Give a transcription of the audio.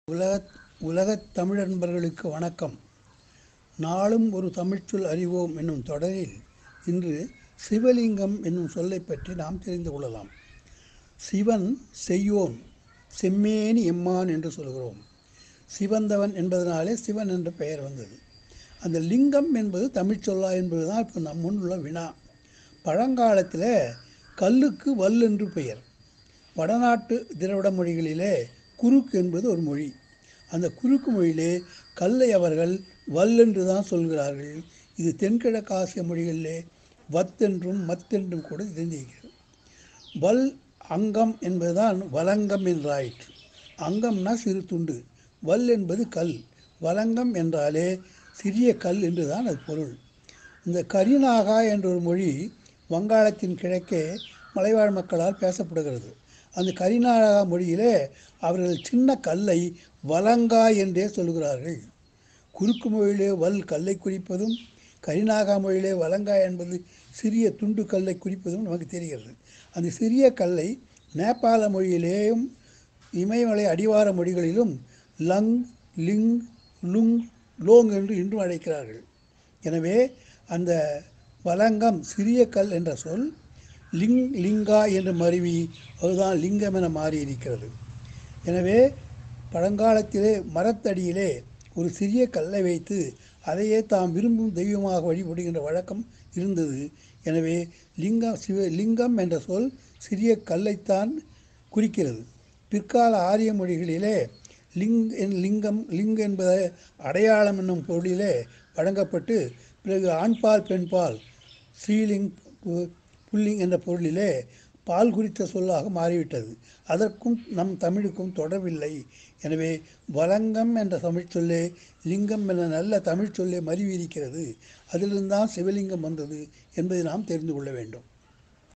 உலக உலகத் தமிழன்பர்களுக்கு வணக்கம் நாளும் ஒரு தமிழ்ச்சொல் அறிவோம் என்னும் தொடரில் இன்று சிவலிங்கம் என்னும் சொல்லை பற்றி நாம் தெரிந்து கொள்ளலாம் சிவன் செய்யோன் செம்மேனி எம்மான் என்று சொல்கிறோம் சிவந்தவன் என்பதனாலே சிவன் என்ற பெயர் வந்தது அந்த லிங்கம் என்பது தமிழ்ச்சொல்லா என்பதுதான் இப்போ நம் முன் உள்ள வினா பழங்காலத்தில் கல்லுக்கு வல் என்று பெயர் வடநாட்டு திராவிட மொழிகளிலே குறுக்கு என்பது ஒரு மொழி அந்த குறுக்கு மொழியிலே கல்லை அவர்கள் வல் என்று தான் சொல்கிறார்கள் இது தென்கிழக்கு ஆசிய மொழிகளிலே வத்தென்றும் மத்தென்றும் கூட தெரிந்திருக்கிறது வல் அங்கம் என்பதுதான் வலங்கம் என்றாயிற்று அங்கம்னா சிறு துண்டு வல் என்பது கல் வலங்கம் என்றாலே சிறிய கல் என்று தான் அது பொருள் இந்த கரிநாகா என்ற ஒரு மொழி வங்காளத்தின் கிழக்கே மலைவாழ் மக்களால் பேசப்படுகிறது அந்த கரிநாடகா மொழியிலே அவர்கள் சின்ன கல்லை வலங்கா என்றே சொல்கிறார்கள் குறுக்கு மொழியிலே வல் கல்லை குறிப்பதும் கரிநாகா மொழியிலே வலங்கா என்பது சிறிய துண்டு கல்லை குறிப்பதும் நமக்கு தெரிகிறது அந்த சிறிய கல்லை நேபாள மொழியிலேயும் இமயமலை அடிவார மொழிகளிலும் லங் லிங் லுங் லோங் என்று இன்றும் அழைக்கிறார்கள் எனவே அந்த வலங்கம் சிறிய கல் என்ற சொல் லிங் லிங்கா என்று மருவி அதுதான் லிங்கம் என மாறி இருக்கிறது எனவே பழங்காலத்திலே மரத்தடியிலே ஒரு சிறிய கல்லை வைத்து அதையே தாம் விரும்பும் தெய்வமாக வழிபடுகின்ற வழக்கம் இருந்தது எனவே லிங்கம் சிவ லிங்கம் என்ற சொல் சிறிய கல்லைத்தான் குறிக்கிறது பிற்கால ஆரிய மொழிகளிலே லிங் லிங்கம் லிங் என்பதை அடையாளம் என்னும் பொருளிலே வழங்கப்பட்டு பிறகு ஆண்பால் பெண்பால் ஸ்ரீலிங் புல்லிங் என்ற பொருளிலே பால் குறித்த சொல்லாக மாறிவிட்டது அதற்கும் நம் தமிழுக்கும் தொடர்பில்லை எனவே வலங்கம் என்ற தமிழ் சொல்லே லிங்கம் என்ற நல்ல தமிழ் சொல்லே மருவி இருக்கிறது அதிலிருந்து தான் சிவலிங்கம் வந்தது என்பதை நாம் தெரிந்து கொள்ள வேண்டும்